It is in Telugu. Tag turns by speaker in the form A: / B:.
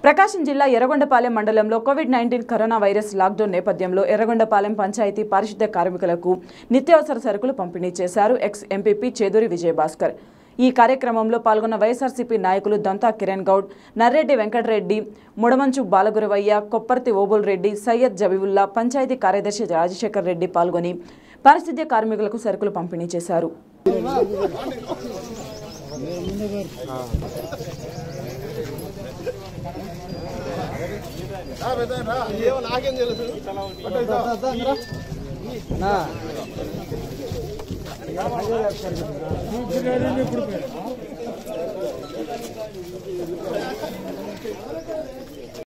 A: ప్రకాశం జిల్లా ఎర్రగొండపాలెం మండలంలో covid nineteen corona virus lockdown నేపథ్యంలో ఎర్రగొండపాలెం పంచాయతీ పారిశుద్ధ్య కార్మికులకు నిత్యావసర సరుకులు పంపిణీ చేశారు ఎక్స్ ఎంపీపీ చేదూరి విజయభాస్కర్ ఈ కార్యక్రమంలో పాల్గొన్న వైఎస్ఆర్సీపీ నాయకులు దంతా కిరణ్ గౌడ్ నర్రెడ్డి వెంకటరెడ్డి ముడమంచు బాలగురవయ్య కొప్పర్తి ఓబుల్ రెడ్డి సయ్యద్ జబీవుల్లా పంచాయతీ కార్యదర్శి రాజశేఖర్ రెడ్డి పాల్గొని పారిశుద్ధ్య కార్మికులకు సరుకులు పంపిణీ చేశారు